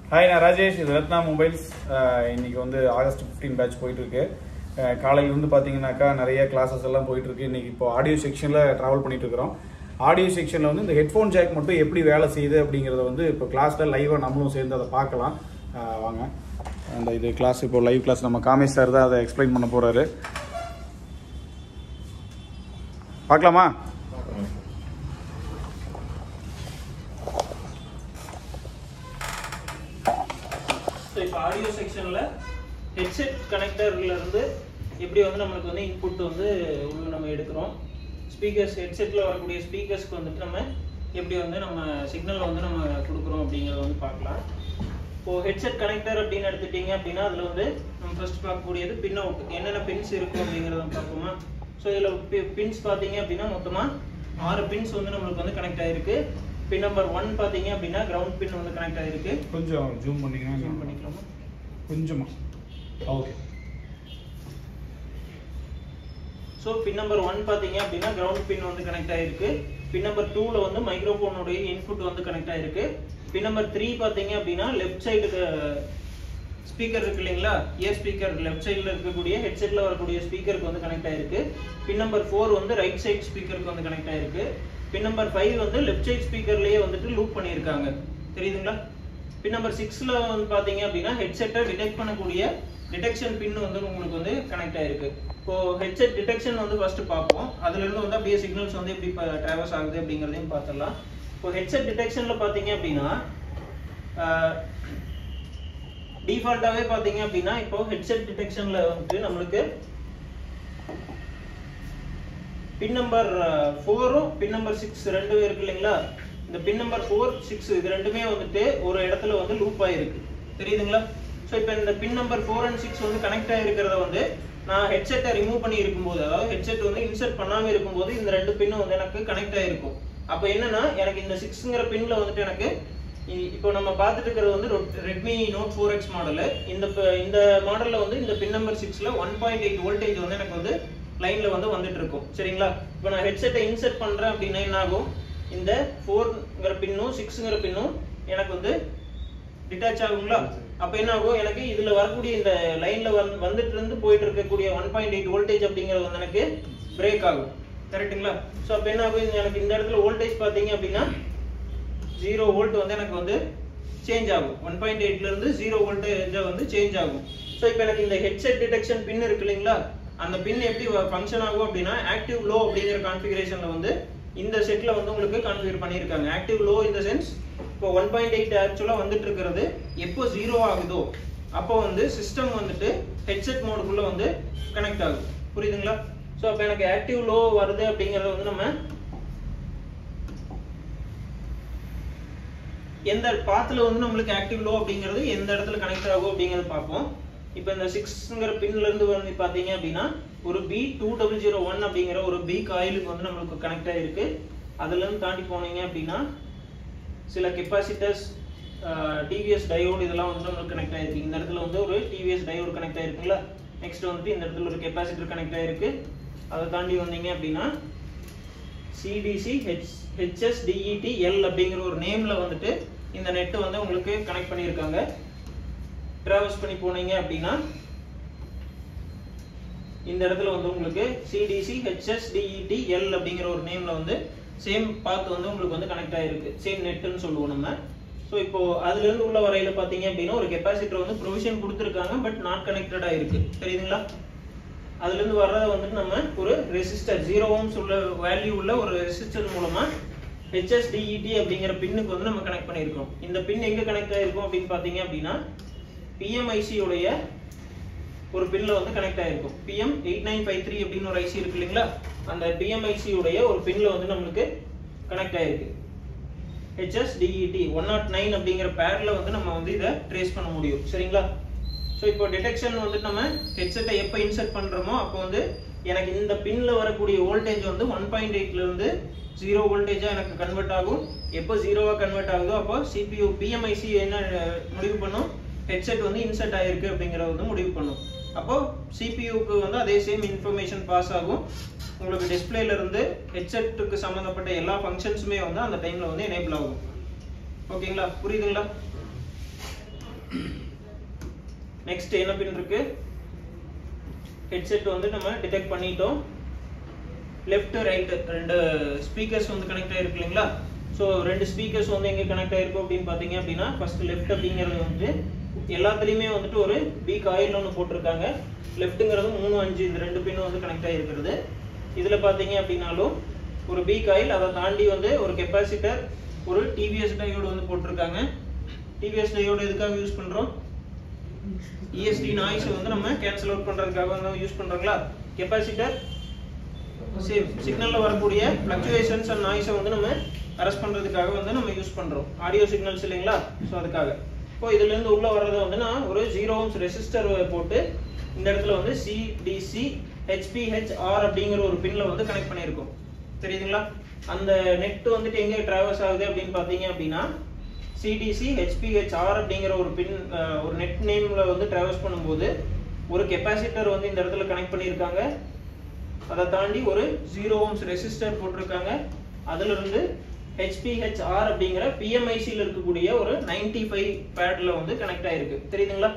hi நான் ராஜேஷ் இது Ratna mobiles அஹ் இன்னைக்கு வந்து ஆகஸ்ட் 15 பேட்ச் போயிட்டு இருக்கு அஹ் காலையில இருந்து பார்த்தீங்கன்னாக்கா நிறைய கிளாஸஸ் எல்லாம் போயிட்டு இருக்கு இன்னைக்கு இப்போ ஆடியோ செக்ஷனில் ட்ராவல் பண்ணிட்டு இருக்கிறோம் ஆடியோ செக்ஷனில் வந்து இந்த ஹெட்ஃபோன் ஜாக் மட்டும் எப்படி வேலை செய்யுது அப்படிங்கிறத வந்து இப்போ கிளாஸில் லைவாக நம்மளும் சேர்ந்து அதை பார்க்கலாம் அஹ் வாங்க அந்த இது கிளாஸ் இப்போ லைவ் கிளாஸ் நம்ம காமேஷ் சார் தான் அதை எக்ஸ்பிளைன் பண்ண போறாரு பார்க்கலாமா ஸோ இப்போ ஆடியோ செக்ஷனில் ஹெட்செட் கனெக்டர்ல இருந்து எப்படி வந்து நம்மளுக்கு வந்து இன்புட் வந்து உள்ள நம்ம எடுக்கிறோம் ஸ்பீக்கர்ஸ் ஹெட்செட்டில் வரக்கூடிய ஸ்பீக்கர்ஸ்க்கு வந்துட்டு நம்ம எப்படி வந்து நம்ம சிக்னல் வந்து நம்ம கொடுக்குறோம் அப்படிங்கிறத வந்து பார்க்கலாம் இப்போ ஹெட்செட் கனெக்டர் அப்படின்னு எடுத்துட்டீங்க அப்படின்னா அதில் வந்து நம்ம ஃபர்ஸ்ட் பார்க்கக்கூடியது பின் அவுட் என்னென்ன பின்ஸ் இருக்கும் அப்படிங்கிறத வந்து பார்ப்போமா ஸோ இதில் பின்ஸ் பார்த்தீங்க அப்படின்னா மொத்தமாக ஆறு பின்ஸ் வந்து நம்மளுக்கு வந்து கனெக்ட் ஆகிருக்கு பின் நம்பர் ஒன் பார்த்தீங்க அப்படின்னா கிரவுண்ட் பின் வந்து கனெக்ட் ஆகிருக்கு கொஞ்சம் ஜூம் பண்ணிங்கன்னா ஜூம் பண்ணிக்கலாமா கொஞ்சமா okay so pin number one பார்த்தீங்க அப்படின்னா கிரவுண்ட் பின் வந்து கனெக்ட் ஆயிருக்கு பின் நம்பர் டூவில் வந்து மைக்ரோஃபோனுடைய இன்புட் வந்து கனெக்ட் ஆயிருக்கு பின் நம்பர் த்ரீ பார்த்தீங்க அப்படின்னா லெஃப்ட் சைடுக்கு ஸ்பீக்கர் இருக்கு இல்லைங்களா இயர் ஸ்பீக்கர் லெஃப்ட் சைடில் இருக்கக்கூடிய ஹெட்செட்டில் வரக்கூடிய ஸ்பீக்கருக்கு வந்து கனெக்ட் ஆயிருக்கு பின் நம்பர் ஃபோர் வந்து ரைட் சைடு ஸ்பீக்கருக்கு வந்து கனெக்ட் ஆயிருக்கு பின் நம்பர் ஃபைவ் வந்து லெஃப்ட் சைடு ஸ்பீக்கர்லேயே வந்துட்டு லூப் பண்ணியிருக்காங்க தெரியுதுங்களா பின் நம்பர் சிக்ஸில் வந்து பார்த்தீங்க அப்படின்னா ஹெட்செட்டை டிடெக்ட் பண்ணக்கூடிய டிடெக்ஷன் பின் வந்து உங்களுக்கு வந்து கனெக்ட் ஆயிருக்கு இப்போ ஹெட்செட் டிடெக்ஷன் வந்து ஃபர்ஸ்ட் பார்ப்போம் அதுல இருந்து வந்து அப்படியே சிக்னல்ஸ் வந்து எப்படி டிராவல்ஸ் ஆகுது அப்படிங்கிறதையும் பார்த்துடலாம் இப்போ ஹெட்செட் டிடெக்ஷன்ல பார்த்தீங்க அப்படின்னா டிஃபால்ட்டாகவே பார்த்தீங்க அப்படின்னா இப்போ ஹெட்செட் டிடெக்ஷன்ல வந்துட்டு நம்மளுக்கு பின் நம்பர் ஃபோரும் பின் நம்பர் சிக்ஸ் ரெண்டும் இருக்கு இல்லைங்களா இந்த பின் நம்பர் ஃபோர் சிக்ஸ் இது ரெண்டுமே வந்துட்டு ஒரு இடத்துல வந்து லூப் ஆயிருக்கு தெரியுதுங்களா ஸோ இப்போ இந்த pin number four and six வந்து கனெக்ட் ஆகிருக்கிறத வந்து நான் ஹெட்செட்டை ரிமூவ் பண்ணி இருக்கும்போது அதாவது ஹெட்செட் வந்து இன்சர்ட் பண்ணாமல் இருக்கும்போது இந்த ரெண்டு பின்னும் வந்து எனக்கு கனெக்ட் ஆகிருக்கும் அப்போ என்னன்னா எனக்கு இந்த சிக்ஸுங்கிற பின்ல வந்துட்டு எனக்கு இ- இப்போ நம்ம பார்த்துட்டு இருக்கிறது வந்து Redmi note four X model இந்த ப- இந்த மாடலில் வந்து இந்த பின் நம்பர் சிக்ஸில் ஒன் பாயிண்ட் எயிட் வோல்டேஜ் வந்து எனக்கு வந்து லைனில் வந்து வந்துட்டு இருக்கும் சரிங்களா இப்போ நான் ஹெட்செட்டை இன்சர்ட் பண்ணுறேன் அப்படின்னா என்ன ஆகும் இந்த ஃபோர்ங்கிற பின்னும் சிக்ஸுங்கிற பின்னும் எனக்கு வந்து டிட்டாச் ஆகுங்களா அப்ப என்ன ஆகும் எனக்கு இதுல வரக்கூடிய இந்த லைன்ல வந்துட்டு இருந்து போயிட்டு இருக்கக்கூடிய ஒன் பாயிண்ட் எயிட் வோல்டேஜ் அப்படிங்கிறது வந்து எனக்கு பிரேக் ஆகும் கரெக்ட்டுங்களா ஸோ அப்ப என்ன ஆகும் இந்த- எனக்கு இந்த இடத்துல வோல்டேஜ் பாத்தீங்க அப்படின்னா ஜீரோ வோல்ட் வந்து எனக்கு வந்து சேஞ்ச் ஆகும் ஒன் பாயிண்ட் எயிட்ல இருந்து ஜீரோ வோல்டேஜா வந்து சேஞ்ச் ஆகும் ஸோ இப்போ எனக்கு இந்த ஹெட்செட் டிடெக்ஷன் பின் இருக்கு இல்லைங்களா அந்த பின் எப்படி ஃபங்க்ஷன் ஆகும் அப்படின்னா ஆக்டிவ் லோ அப்படிங்கிற கான்ஃபிகரேஷன்ல வந்து இந்த செட்ல வந்து உங்களுக்கு கான்ஃபிகர் பண்ணியிருக்காங்க ஆக்டிவ் லோ இந்த சென்ஸ் இப்போ ஒன் பாயிண்ட் எயிட் ஆக்சுவலாக வந்துட்டு இருக்கிறது எப்போ ஜீரோ ஆகுதோ அப்போ வந்து சிஸ்டம் வந்துட்டு ஹெட்செட் மோடுக்குள்ள வந்து கனெக்ட் ஆகும் புரியுதுங்களா ஸோ அப்போ எனக்கு ஆக்டிவ் லோ வருது அப்படிங்கறத வந்து நம்ம எந்த பாத்துல வந்து நம்மளுக்கு ஆக்டிவ் லோ அப்படிங்கிறது எந்த இடத்துல கனெக்ட் ஆகும் அப்படிங்கறத பார்ப்போம் இப்போ இந்த சிக்ஸ்ங்கிற பின்ல இருந்து வந்து பாத்தீங்க அப்படின்னா ஒரு P two double zero one அப்படிங்கிற ஒரு பி காயிலுக்கு வந்து நம்மளுக்கு கனெக்ட் ஆயிருக்கு அதுல இருந்து தாண்டி போனீங்க அப்படின்னா சில கெப்பாசிட்டர்ஸ் டிவிஎஸ் டயோடு இதெல்லாம் வந்து நம்மளுக்கு கனெக்ட் ஆயிருக்கு இந்த இடத்துல வந்து ஒரு டிவிஎஸ் டயோடு கனெக்ட் ஆயிருக்குங்களா நெக்ஸ்ட் வந்துட்டு இந்த இடத்துல ஒரு கெப்பாசிட்டர் கனெக்ட் ஆயிருக்கு அதை தாண்டி வந்தீங்க அப்படின்னா சிடிசி ஹெச் ஹெச்எஸ்டிஇடி எல் அப்படிங்கிற ஒரு நேம்ல வந்துட்டு இந்த நெட் வந்து உங்களுக்கு கனெக்ட் பண்ணியிருக்காங்க டிராவல்ஸ் பண்ணி போனீங்க அப்படின்னா இந்த இடத்துல வந்து உங்களுக்கு சிடிசி ஹெச்எஸ்டிஇடி எல் அப்படிங்கிற ஒரு நேம்ல வந்து சேம் பாத் வந்து உங்களுக்கு வந்து கனெக்ட் ஆயிருக்கு சேம் நெட்னு சொல்லுவோம் நம்ம ஸோ இப்போ அதுல இருந்து உள்ள வரையில பாத்தீங்க அப்படின்னா ஒரு கெப்பாசிட்டர் வந்து ப்ரொவிஷன் கொடுத்துருக்காங்க பட் நாட் கனெக்டடா இருக்கு தெரியுதுங்களா அதுல இருந்து வர்றத வந்துட்டு நம்ம ஒரு ரெசிஸ்டர் ஜீரோ ஓம்ஸ் உள்ள வேல்யூ உள்ள ஒரு ரெசிஸ்டர் மூலமா ஹெச்எஸ்டிஇடி அப்படிங்கிற பின்னுக்கு வந்து நம்ம கனெக்ட் பண்ணியிருக்கோம் இந்த பின் எங்க கனெக்ட் ஆயிருக்கும் அப்படின்னு பாத்தீங்க அப்படின்னா பிஎம்ஐசி உடைய ஒரு பின்ல வந்து கனெக்ட் ஆயிருக்கும் PM eight nine five three அப்படின்னு ஒரு ஐசி இருக்கு இல்லைங்களா அந்த பிஎம்ஐசி உடைய ஒரு பின்ல வந்து நம்மளுக்கு கனெக்ட் ஆயிருக்கு ஹெச்எஸ்டிஇடி ஒன் நாட் நைன் அப்படிங்கிற பேர்ல வந்து நம்ம வந்து இதை ட்ரேஸ் பண்ண முடியும் சரிங்களா ஸோ இப்போ டிடெக்ஷன் வந்துட்டு நம்ம ஹெட்செட்டை எப்போ இன்சர்ட் பண்றோமோ அப்போ வந்து எனக்கு இந்த பின்ல வரக்கூடிய வோல்டேஜ் வந்து ஒன் பாயிண்ட் எயிட்ல இருந்து ஜீரோ வோல்டேஜா எனக்கு கன்வெர்ட் ஆகும் எப்போ ஜீரோவா கன்வெர்ட் ஆகுதோ அப்போ சிபியூ பிஎம்ஐசி என்ன அஹ், முடிவு பண்ணும் ஹெட்செட் வந்து இன்சர்ட் ஆயிருக்கு அப்படிங்கறத வந்து முடிவு பண்ணும் அப்போ சிபியூக்கு வந்து அதே சேம் இன்ஃபர்மேஷன் பாஸ் ஆகும் உங்களுக்கு டிஸ்பிளேல இருந்து ஹெட்செட்டுக்கு சம்மந்தப்பட்ட எல்லா ஃபங்க்ஷன்ஸுமே வந்து அந்த டைம்ல வந்து எனேபிள் ஆகும் ஓகேங்களா புரியுதுங்களா நெக்ஸ்ட் என்ன பின் இருக்கு ஹெட்செட் வந்து நம்ம டிடெக்ட் பண்ணிட்டோம் லெஃப்ட் ரைட் ரெண்டு ஸ்பீக்கர்ஸ் வந்து கனெக்ட் ஆயிருக்கு இல்லைங்களா ஸோ ரெண்டு ஸ்பீக்கர்ஸ் வந்து எங்கே கனெக்ட் ஆயிருக்கும் அப்படின்னு பார்த்தீங்க அப்படின்னா ஃபர்ஸ்ட் லெஃப்ட் அப்படிங்கிறது வந்து எல்லாத்துலேயுமே வந்துட்டு ஒரு பி காயில் ஒன்று போட்டிருக்காங்க லெஃப்ட்டுங்கிறது மூணு அஞ்சு இந்த ரெண்டு பின்னும் வந்து கனெக்ட் ஆகிருக்கிறது இதில் பார்த்தீங்க அப்படின்னாலும் ஒரு பி காயில் அதை தாண்டி வந்து ஒரு கெப்பாசிட்டர் ஒரு டிவிஎஸ் டையோடு வந்து போட்டிருக்காங்க டிவிஎஸ் டையோடு எதுக்காக யூஸ் பண்ணுறோம் இஎஸ்டி நாய்ஸ் வந்து நம்ம கேன்சல் அவுட் பண்ணுறதுக்காக வந்து யூஸ் பண்ணுறோங்களா கெப்பாசிட்டர் சேம் சிக்னல்ல வரக்கூடிய ஃப்ளக்சுவேஷன்ஸ் அண்ட் நாய்ஸை வந்து நம்ம அரெஸ்ட் பண்றதுக்காக வந்து நம்ம யூஸ் பண்றோம் ஆடியோ சிக்னல்ஸ் இல்லைங்களா ஸோ அதுக்காக இப்போ இதுல இருந்து உள்ள வர்றதை வந்து நான் ஒரு ஜீரோ ஓம்ஸ் ரெசிஸ்டர் போட்டு இந்த இடத்துல வந்து சிடிசி ஹெச்பிஹெச்ஆர் அப்படிங்கிற ஒரு பின்ல வந்து கனெக்ட் பண்ணியிருக்கோம் தெரியுதுங்களா அந்த நெட் வந்துட்டு எங்க டிராவல்ஸ் ஆகுது அப்படின்னு பார்த்தீங்க அப்படின்னா சிடிசி ஹெச்பிஹெச்ஆர் அப்படிங்கிற ஒரு பின் அஹ், ஒரு நெட் நேம்ல வந்து டிராவல்ஸ் பண்ணும்போது ஒரு கெப்பாசிட்டர் வந்து இந்த இடத்துல கனெக்ட் பண்ணியிருக்காங்க அதை தாண்டி ஒரு ஜீரோ ஓம்ஸ் ரெசிஸ்டர் போட்டிருக்காங்க அதுல இருந்து HPHR அப்படிங்கிற பிஎம்ஐசியில் இருக்கக்கூடிய ஒரு 95 ஃபைவ் பேட்ல வந்து கனெக்ட் ஆயிருக்கு தெரியுதுங்களா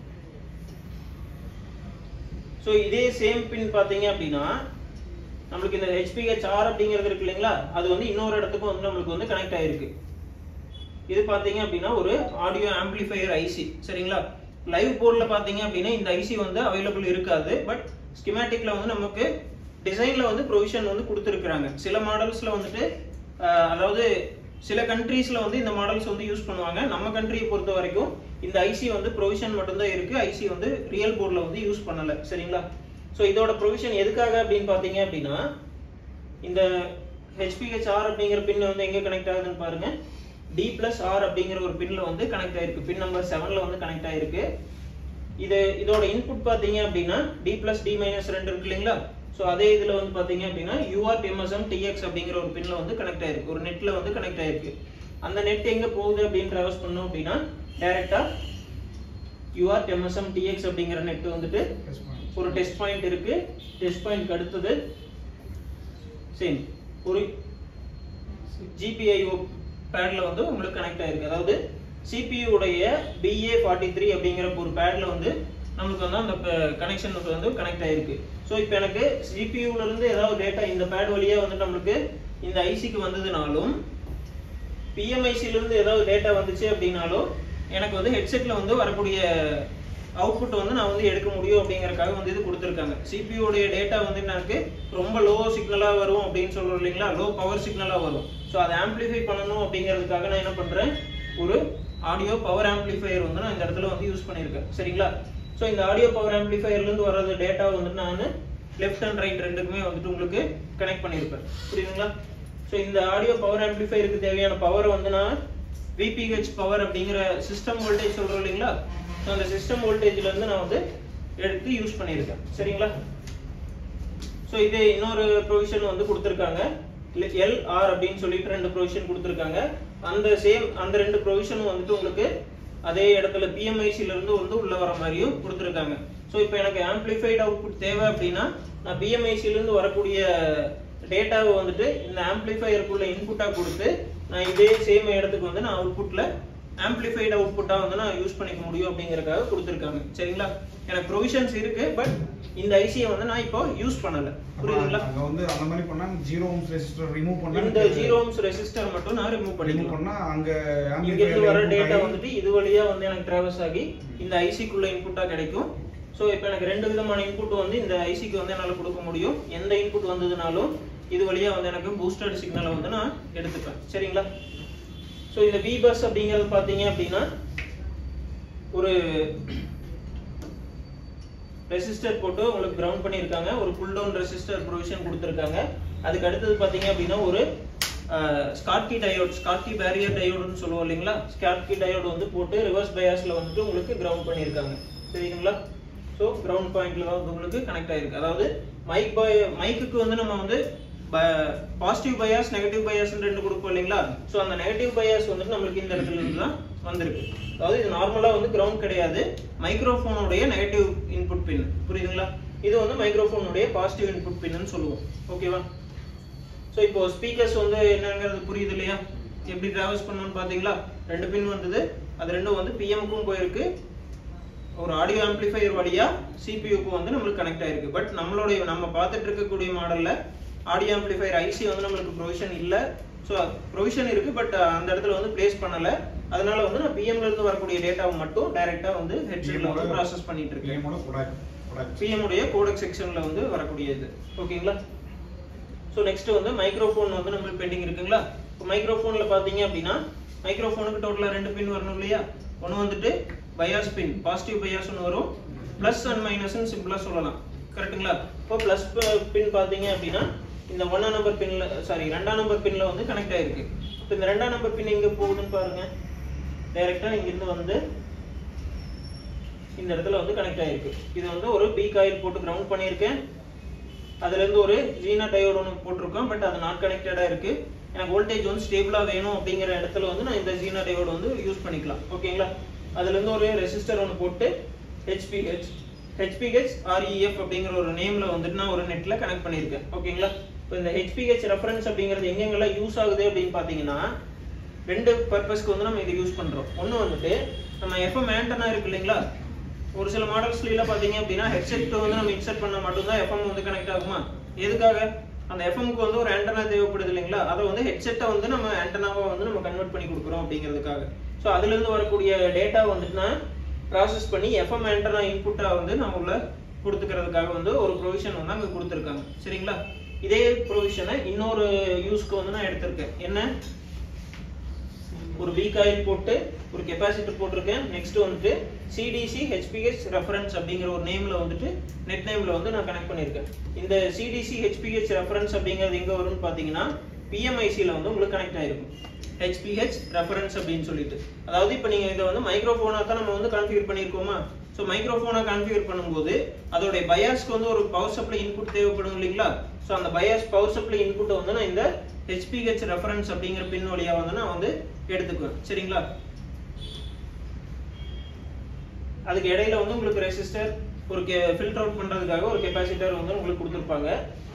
ஸோ இதே சேம் பின் பார்த்தீங்க அப்படின்னா நம்மளுக்கு இந்த HPHR அப்படிங்கிறது இருக்கு இல்லைங்களா அது வந்து இன்னொரு இடத்துக்கும் வந்து நம்மளுக்கு வந்து கனெக்ட் ஆயிருக்கு இது பாத்தீங்க அப்படின்னா ஒரு ஆடியோ ஆம்பிளிஃபையர் ஐசி சரிங்களா லைவ் போர்டில் பாத்தீங்க அப்படின்னா இந்த ஐசி வந்து அவைலபிள் இருக்காது பட் ஸ்கிமேட்டிக்ல வந்து நமக்கு டிசைன்ல வந்து ப்ரொவிஷன் வந்து கொடுத்துருக்குறாங்க சில மாடல்ஸ்ல வந்துட்டு அஹ், அதாவது சில கண்ட்ரீஸ்ல வந்து இந்த மாடல்ஸ் வந்து யூஸ் பண்ணுவாங்க நம்ம கண்ட்ரியை பொறுத்த வரைக்கும் இந்த ஐசி வந்து ப்ரொவிஷன் மட்டும்தான் இருக்கு ஐசி வந்து ரியல் போர்டில் வந்து யூஸ் பண்ணல சரிங்களா ஸோ இதோட ப்ரொவிஷன் எதுக்காக அப்படின்னு பாத்தீங்க அப்படின்னா இந்த ஹெச்பிஹெச்ஆர் அப்படிங்கிற பின் வந்து எங்க கனெக்ட் ஆகுதுன்னு பாருங்க டி பிளஸ் ஆர் அப்படிங்கிற ஒரு பின்ல வந்து கனெக்ட் ஆயிருக்கு பின் நம்பர் செவன்ல வந்து கனெக்ட் ஆயிருக்கு இது இதோட இன்புட் பாத்தீங்க அப்படின்னா டி பிளஸ் டி மைனஸ் ரெண்டு இருக்கு இல்லைங்களா ஸோ அதே இதுல வந்து பாத்தீங்க அப்படின்னா யூஆர் எம்எஸ்எம் டிஎக்ஸ் அப்படிங்கிற ஒரு பின்ல வந்து கனெக்ட் ஆயிருக்கு ஒரு நெட்ல வந்து கனெக்ட் ஆயிருக்கு அந்த நெட் எங்க போகுது அப்படின்னு ட்ராவல்ஸ் பண்ணோம் அப்படின்னா டைரக்டா யூஆர் எம்எஸ்எம் டிஎக்ஸ் அப்படிங்கிற நெட் வந்துட்டு ஒரு டெஸ்ட் பாயிண்ட் இருக்கு டெஸ்ட் பாயிண்ட்க்கு அடுத்தது சேம் ஒரு GPIO பேட்ல வந்து உங்களுக்கு கனெக்ட் ஆயிருக்கு அதாவது CPU உடைய BA ஃபார்ட்டி த்ரீ அப்படிங்கிற ஒரு பேட்ல வந்து நமக்கு வந்து அந்த கனெக்ஷன் வந்து கனெக்ட் ஆயிருக்கு ஸோ இப்போ எனக்கு CPU ல இருந்து ஏதாவது டேட்டா இந்த பேட் வழியா வந்து நம்மளுக்கு இந்த ஐசிக்கு வந்ததுனாலும் PMIC ல இருந்து ஏதாவது டேட்டா வந்துச்சு அப்படின்னாலும் எனக்கு வந்து ஹெட்செட்ல வந்து வரக்கூடிய அவுட்புட் வந்து நான் வந்து எடுக்க முடியும் அப்படிங்கறதுக்காக வந்து இது கொடுத்துருக்காங்க CPU உடைய டேட்டா வந்து எனக்கு ரொம்ப லோ சிக்னலா வரும் அப்படின்னு சொல்றோம் இல்லைங்களா லோ பவர் சிக்னலா வரும் ஸோ அதை ஆம்பிளிஃபை பண்ணணும் அப்படிங்கிறதுக்காக நான் என்ன பண்றேன் ஒரு ஆடியோ பவர் ஆம்பிளிஃபையர் வந்து நான் இந்த இடத்துல வந்து யூஸ் பண்ணியிருக்கேன் சரிங்களா ஸோ இந்த ஆடியோ பவர் ஆம்பிளிஃபையர்ல இருந்து வர்றது டேட்டா வந்துட்டு நான் லெஃப்ட் அண்ட் ரைட் ரெண்டுக்குமே வந்துட்டு உங்களுக்கு கனெக்ட் பண்ணியிருப்பேன் புரியுதுங்களா ஸோ இந்த ஆடியோ பவர் ஆம்பிளிஃபையருக்கு தேவையான பவரை வந்து நான் விபிஹெச் பவர் அப்படிங்கிற சிஸ்டம் வோல்டேஜ் சொல்றோம் இல்லைங்களா ஸோ அந்த சிஸ்டம் வோல்டேஜ்ல இருந்து நான் வந்து எடுத்து யூஸ் பண்ணியிருக்கேன் சரிங்களா ஸோ இது இன்னொரு ப்ரொவிஷன் வந்து கொடுத்துருக்காங்க எல் ஆர் அப்படின்னு சொல்லிட்டு ரெண்டு ப்ரொவிஷன் கொடுத்துருக்காங்க அந்த சேம் அந்த ரெண்டு ப்ரொவிஷனும் வந்துட்டு உங்களுக்கு அதே இடத்துல பிஎம்ஐசில இருந்து வந்து உள்ள வர மாதிரியும் கொடுத்துருக்காங்க ஸோ இப்போ எனக்கு ஆம்பிளிஃபைடு அவுட்புட் தேவை அப்படின்னா நான் பிஎம்ஐசில இருந்து வரக்கூடிய டேட்டாவை வந்துட்டு இந்த ஆம்பிளிஃபையருக்குள்ள இன்புட்டா கொடுத்து நான் இதே சேம் இடத்துக்கு வந்து நான் அவுட்புட்ல ஆம்பிளிஃபைடு அவுட்புட்டா வந்து நான் யூஸ் பண்ணிக்க முடியும் அப்படிங்கறதுக்காக கொடுத்துருக்காங்க சரிங்களா எனக்கு ப்ரொவிஷன்ஸ் இருக்கு பட் இந்த ஐசியை வந்து நான் இப்போ யூஸ் பண்ணல புரியுதுங்களா அங்க வந்து அந்த மாதிரி பண்ணா ஜீரோ ஓம்ஸ் ரெசிஸ்டர் ரிமூவ் பண்ணா இந்த ஜீரோ ஓம்ஸ் ரெசிஸ்டர் மட்டும் நான் ரிமூவ் ரிமூவ் பண்ணிக்கலாம் பண்ணா அங்க இங்க இருந்து வர amplifier டேட்டா input ஆகி- வந்துட்டு இது வழியா வந்து எனக்கு டிராவல்ஸ் ஆகி இந்த ஐசிக்குள்ள இன்புட்டா கிடைக்கும் ஸோ இப்போ எனக்கு ரெண்டு விதமான இன்புட் வந்து இந்த ஐசிக்கு வந்து என்னால கொடுக்க முடியும் எந்த இன்புட் வந்ததுனாலும் இது வழியா வந்து எனக்கு பூஸ்டட் சிக்னலை வந்து நான் எடுத்துப்பேன் சரிங்களா ஸோ இந்த வி பஸ் அப்படிங்கிறது பார்த்தீங்க அப்படின்னா ஒரு ரெசிஸ்டர் போட்டு உங்களுக்கு கிரவுண்ட் பண்ணியிருக்காங்க ஒரு புல் டவுன் ரெசிஸ்டர் ப்ரொவிஷன் கொடுத்துருக்காங்க அதுக்கு அடுத்தது பார்த்தீங்க அப்படின்னா ஒரு ஸ்காட்கி டயோட் ஸ்காட்கி பேரியர் டயோடுன்னு சொல்லுவோம் இல்லைங்களா ஸ்காட்கி டயோடு வந்து போட்டு ரிவர்ஸ் பயாஸ்ல வந்துட்டு உங்களுக்கு கிரவுண்ட் பண்ணியிருக்காங்க தெரியுதுங்களா ஸோ கிரவுண்ட் பாயிண்ட்ல தான் வந்து உங்களுக்கு கனெக்ட் ஆயிருக்கு அதாவது மைக் பய மைக்குக்கு வந்து நம்ம வந்து பாசிட்டிவ் பயாஸ் நெகட்டிவ் பயாஸ் ரெண்டு கொடுப்போம் இல்லைங்களா ஸோ அந்த நெகட்டிவ் பயாஸ் வந்துட்டு நம்மளுக்கு இந்த இடத்துல இருந்து தான் வந்திருக்கு அதாவது இது நார்மலா வந்து கிரவுண்ட் கிடையாது மைக்ரோஃபோனுடைய நெகட்டிவ் இன்புட் பின் புரியுதுங்களா இது வந்து மைக்ரோஃபோனுடைய பாசிட்டிவ் இன்புட் பின்னு சொல்லுவோம் ஓகேவா ஸோ இப்போ ஸ்பீக்கர்ஸ் வந்து என்னங்கிறது புரியுது இல்லையா எப்படி டிராவல்ஸ் பண்ணணும்னு பார்த்தீங்களா ரெண்டு பின் வந்தது அது ரெண்டும் வந்து பிஎம்க்கும் போயிருக்கு ஒரு ஆடியோ ஆம்பிளிஃபையர் வழியா சிபியூக்கு வந்து நம்மளுக்கு கனெக்ட் ஆயிருக்கு பட் நம்மளுடைய நம்ம பார்த்துட்டு இருக்கக்கூடிய மாடல்ல ஆடியோ ஆம்பிளிஃபையர் ஐசி வந்து நம்மளுக்கு ப்ரொவிஷன் இல்ல ஸோ ப்ரொவிஷன் இருக்கு பட் அந்த இடத்துல வந்து பிளேஸ் பண்ணல அதனால வந்து நான் பிஎம்ல இருந்து வரக்கூடிய டேட்டாவை மட்டும் டைரக்டா வந்து ஹெட்செட்ல வந்து ப்ராசஸ் பண்ணிட்டு இருக்கேன் பிஎம்மோட ப்ராடக்ட் ப்ராடக்ட் பிஎம் உடைய கோடெக் செக்ஷன்ல வந்து வரக்கூடிய இது ஓகேங்களா ஸோ நெக்ஸ்ட் வந்து மைக்ரோஃபோன் வந்து நம்மளுக்கு பெண்டிங் இருக்குங்களா இப்போ மைக்ரோஃபோன்ல பாத்தீங்க அப்படின்னா மைக்ரோஃபோனுக்கு டோட்டலா ரெண்டு பின் வரணும் இல்லையா ஒன்று வந்துட்டு பயாஸ் பின் பாசிட்டிவ் பயாஸ் ஒன்று வரும் ப்ளஸ் அண்ட் மைனஸ்னு சிம்பிளா சொல்லலாம் கரெக்ட்டுங்களா இப்போ ப்ளஸ் பின் பாத்தீங்க அப்படின்னா இந்த ஒன்னாம் நம்பர் பின்ல சாரி ரெண்டாம் நம்பர் பின்ல வந்து கனெக்ட் ஆயிருக்கு இப்போ இந்த ரெண்டாம் நம்பர் பின் எங்க போகுதுன்னு பாருங்க டைரக்டா இங்கிருந்து வந்து இந்த இடத்துல வந்து கனெக்ட் ஆயிருக்கு இது வந்து ஒரு பி காயில் போட்டு கிரவுண்ட் பண்ணியிருக்கேன் அதுல இருந்து ஒரு ஜீனா டயோடு ஒன்று போட்டிருக்கோம் பட் அது நாட் கனெக்டடா இருக்கு எனக்கு வோல்டேஜ் வந்து ஸ்டேபிளா வேணும் அப்படிங்கிற இடத்துல வந்து நான் இந்த ஜீனா டயோடு வந்து யூஸ் பண்ணிக்கலாம் ஓகேங்களா அதுல இருந்து ஒரு ரெசிஸ்டர் ஒன்று போட்டு ஹெச்பிஹெச் ஹெச்பிஹெச் ஆர்இஎஃப் அப்படிங்கிற ஒரு நேம்ல வந்துட்டு நான் ஒரு நெட்ல கனெக்ட் பண்ணியிருக்கேன் ஓகேங்களா இப்போ இந்த ஹெச்பிஹெச் ரெஃபரன்ஸ் அப்படிங்கிறது எங்கெங்கெல்லாம் யூஸ் ஆகுது அப்படின்னு பார்த்தீங்கன்னா ரெண்டு பர்பஸ்க்கு வந்து நம்ம இதை யூஸ் பண்றோம் ஒன்று வந்துட்டு நம்ம எஃப்எம் ஆண்டனா இருக்கு இல்லைங்களா ஒரு சில மாடல்ஸ்ல எல்லாம் பாத்தீங்க அப்படின்னா ஹெட்செட் வந்து நம்ம இன்சர்ட் பண்ண மட்டும்தான் எஃப்எம் வந்து கனெக்ட் ஆகுமா எதுக்காக அந்த எஃப்எம்க்கு வந்து ஒரு ஆண்டனா தேவைப்படுது இல்லைங்களா அதை வந்து ஹெட்செட்டை வந்து நம்ம ஆண்டனாவா வந்து நம்ம கன்வெர்ட் பண்ணி கொடுக்குறோம் அப்படிங்கிறதுக்காக ஸோ அதுல இருந்து வரக்கூடிய டேட்டா வந்துட்டுனா ப்ராசஸ் பண்ணி எஃப்எம் ஆண்டனா இன்புட்டா வந்து நம்ம உள்ள கொடுத்துக்கிறதுக்காக வந்து ஒரு ப்ரொவிஷன் வந்து அங்க கொடுத்துருக்காங்க சரிங்களா இதே ப்ரொவிஷனை இன்னொரு யூஸ்க்கு வந்து நான் எடுத்திருக்கேன் என்ன ஒரு வீக் ஆயில் போட்டு ஒரு கெப்பாசிட்டர் போட்டிருக்கேன் நெக்ஸ்ட் வந்துட்டு சிடிசி ஹெச்பிஹெச் ரெஃபரன்ஸ் அப்படிங்கிற ஒரு நேம்ல வந்துட்டு நெட் நேம்ல வந்து நான் கனெக்ட் பண்ணியிருக்கேன் இந்த சிடிசி ஹெச்பிஹெச் ரெஃபரன்ஸ் அப்படிங்கிறது எங்க வரும்னு பாத்தீங்கன்னா பிஎம்ஐசியில் வந்து உங்களுக்கு கனெக்ட் ஆயிருக்கும் ஹெச்பிஹெச் ரெஃபரன்ஸ் அப்படின்னு சொல்லிட்டு அதாவது இப்போ நீங்க இதை வந்து மைக்ரோஃபோனா தான் நம்ம வந்து கான்ஃபிகர் பண்ணியிருக்கோமா ஸோ மைக்ரோஃபோனை கான்ஃபிகர் பண்ணும்போது அதோடைய பயாஸ்க்கு வந்து ஒரு பவர் சப்ளை இன்புட் தேவைப்படும் இல்லைங்களா ஸோ அந்த பயாஸ் பவர் சப்ளை இன்புட்டை வந்து நான் இந்த ஹெச்பிஹெச் ரெஃபரன்ஸ் அப்படிங்கிற பின் வழியா வந்து நான் வந்து எடுத்துக்குவேன் சரிங்களா அதுக்கு இடையில வந்து உங்களுக்கு ரெசிஸ்டர் ஒரு ஃபில்டர் அவுட் பண்றதுக்காக ஒரு கெப்பாசிட்டர் வந்து உங்களுக்கு கொடுத்துருப்பாங்க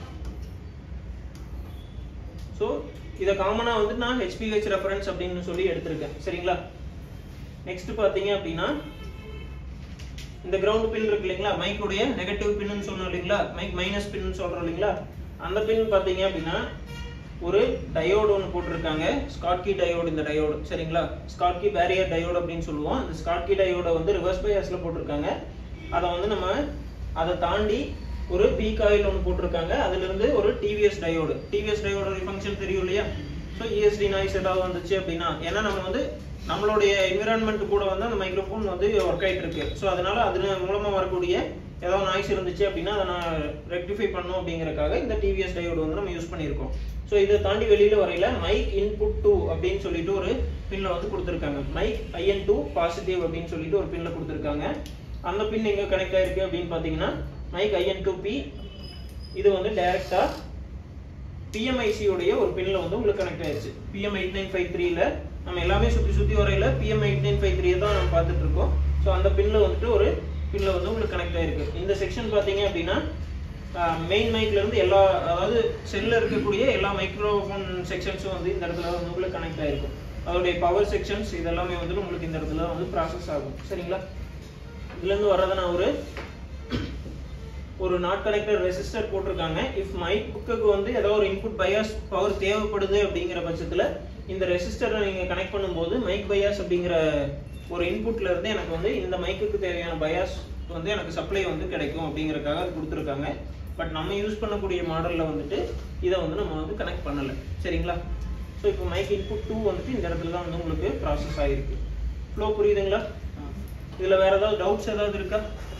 ஸோ இதை காமனா வந்து நான் ஹெச்பிஹெச் ரெஃபரன்ஸ் அப்படின்னு சொல்லி எடுத்திருக்கேன் சரிங்களா நெக்ஸ்ட் பாத்தீங்க அப்படின்னா இந்த கிரவுண்ட் பின் இருக்கு இல்லைங்களா மைக்குடைய நெகட்டிவ் பின்னு சொன்னோம் இல்லைங்களா மைக் மைனஸ் பின்னு சொல்றோம் இல்லைங்களா அந்த பின் பாத்தீங்க அப்படின்னா ஒரு டயோடு ஒன்று போட்டிருக்காங்க ஸ்காட்கி டயோடு இந்த டயோடு சரிங்களா ஸ்காட்கி பேரியர் டயோடு அப்படின்னு சொல்லுவோம் இந்த ஸ்காட்கி டயோட வந்து ரிவர்ஸ் பயாஸ்ல போட்டிருக்காங்க அதை வந்து நம்ம அதை தாண்டி ஒரு பி காயில் ஒன்று போட்டிருக்காங்க அதுல இருந்து ஒரு டிவிஎஸ் டயோடு டிவிஎஸ் டயோட ஃபங்க்ஷன் தெரியும் இல்லையா ஸோ இஎஸ்டி நாய்ஸ் ஏதாவது வந்துச்சு அப்படின்னா ஏன்னா நம்ம வந்து நம்மளுடைய என்விரான்மெண்ட் கூட வந்து அந்த மைக்ரோஃபோன் வந்து ஒர்க் ஆயிட்டு இருக்கு ஸோ அதனால அது மூலமா வரக்கூடிய ஏதாவது நாய்ஸ் இருந்துச்சு அப்படின்னா அதை நான் ரெக்டிஃபை பண்ணும் அப்படிங்கறக்காக இந்த டிவிஎஸ் டயோடு வந்து நம்ம யூஸ் பண்ணியிருக்கோம் ஸோ இதை தாண்டி வெளியில வரையில மைக் இன்புட் டூ அப்படின்னு சொல்லிட்டு ஒரு பின்ல வந்து கொடுத்துருக்காங்க மைக் ஐஎன் டூ பாசிட்டிவ் அப்படின்னு சொல்லிட்டு ஒரு பின்ல கொடுத்துருக்காங்க அந்த பின் எங்க கனெக்ட் ஆயிருக்கு அப்படின்னு பாத்தீங்கன்னா மைக் ஐஎன் டூ பி இது வந்து டைரக்டா பிஎம்ஐசி உடைய ஒரு பின்ல வந்து உங்களுக்கு கனெக்ட் ஆயிருச்சு பிஎம் எயிட் நைன் ஃபைவ் த்ரீல நம்ம எல்லாமே சுத்தி சுத்தி வரையில PM eight nine five three தான் நம்ம பார்த்துட்டு இருக்கோம் ஸோ அந்த பின்ல வந்துட்டு ஒரு பின்ல வந்து உங்களுக்கு கனெக்ட் ஆயிருக்கு இந்த செக்ஷன் பாத்தீங்க அப்படின்னா மெயின் மைக்ல இருந்து எல்லா அதாவது செல்ல இருக்கக்கூடிய எல்லா மைக்ரோஃபோன் செக்ஷன்ஸும் வந்து இந்த இடத்துல வந்து உங்களுக்கு கனெக்ட் ஆயிருக்கும் அதோடைய பவர் செக்ஷன்ஸ் இதெல்லாமே வந்து உங்களுக்கு இந்த இடத்துல வந்து ப்ராசஸ் ஆகும் சரிங்களா இதுல இருந்து வர்றதை நான் ஒரு ஒரு நாட் கனெக்டட் ரெசிஸ்டர் போட்டிருக்காங்க இஃப் மைக்குக்கு வந்து ஏதோ ஒரு இன்புட் பயாஸ் பவர் தேவைப்படுது அப்படிங்கிற பட்சத்துல இந்த ரெசிஸ்டரை நீங்க கனெக்ட் பண்ணும்போது மைக் பயாஸ் அப்படிங்கிற ஒரு இன்புட்ல இருந்து எனக்கு வந்து இந்த மைக்குக்கு தேவையான பயாஸ் வந்து எனக்கு சப்ளை வந்து கிடைக்கும் அப்படிங்கறதுக்காக அது கொடுத்துருக்காங்க பட் நம்ம யூஸ் பண்ணக்கூடிய மாடல்ல வந்துட்டு இதை வந்து நம்ம வந்து கனெக்ட் பண்ணல சரிங்களா ஸோ இப்போ மைக் இன்புட் டூ வந்துட்டு இந்த இடத்துல தான் வந்து உங்களுக்கு ப்ராசஸ் ஆகிருக்கு ஃப்ளோ புரியுதுங்களா இதுல வேற ஏதாவது டவுட்ஸ் ஏதாவது இருக்கா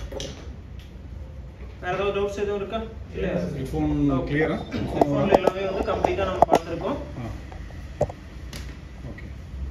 வேற ஏதாவது டவுட்ஸ் எதுவும் இருக்கா இல்ல ஃபோன் கிளியரா ஃபோன்ல எல்லாமே வந்து கம்ப்ளீட்டா நம்ம பார்த்திருக்கோம் ஓகே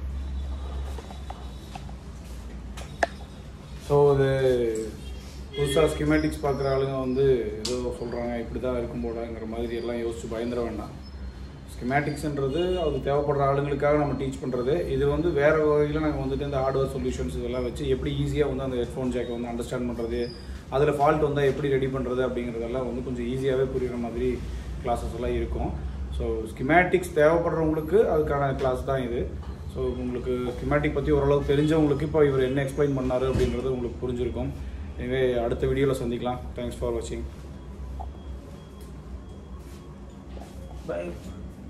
ஸோ இது புதுசாக ஸ்கிமேட்டிக்ஸ் பார்க்குற ஆளுங்க வந்து ஏதோ சொல்கிறாங்க இப்படி தான் இருக்கும் போலங்கிற மாதிரி எல்லாம் யோசிச்சு பயந்துட வேண்டாம் ஸ்கிமேட்டிக்ஸ்ன்றது அது தேவைப்படுற ஆளுங்களுக்காக நம்ம டீச் பண்ணுறது இது வந்து வேறு வகையில் நாங்கள் வந்துட்டு இந்த ஹார்ட்வேர் சொல்யூஷன்ஸ் இதெல்லாம் வச்சு எப்படி ஈஸியாக வந்து அந்த ஹெட்ஃபோன் ஜாக்கை வந்து அண்டர்ஸ்டாண்ட் பண்ணுறது அதில் ஃபால்ட் வந்தால் எப்படி ரெடி பண்ணுறது அப்படிங்கிறதெல்லாம் வந்து கொஞ்சம் ஈஸியாகவே புரியுற மாதிரி கிளாஸஸ் எல்லாம் இருக்கும் ஸோ ஸ்கிமேட்டிக்ஸ் தேவைப்படுறவங்களுக்கு அதுக்கான கிளாஸ் தான் இது ஸோ உங்களுக்கு ஸ்கிமேட்டிக் பற்றி ஓரளவுக்கு தெரிஞ்சவங்களுக்கு இப்போ இவர் என்ன எக்ஸ்பிளைன் பண்ணாரு அப்படின்றது உங்களுக்கு புரிஞ்சிருக்கும் எனவே அடுத்த வீடியோவில் சந்திக்கலாம் தேங்க்ஸ் ஃபார் வாட்சிங் பை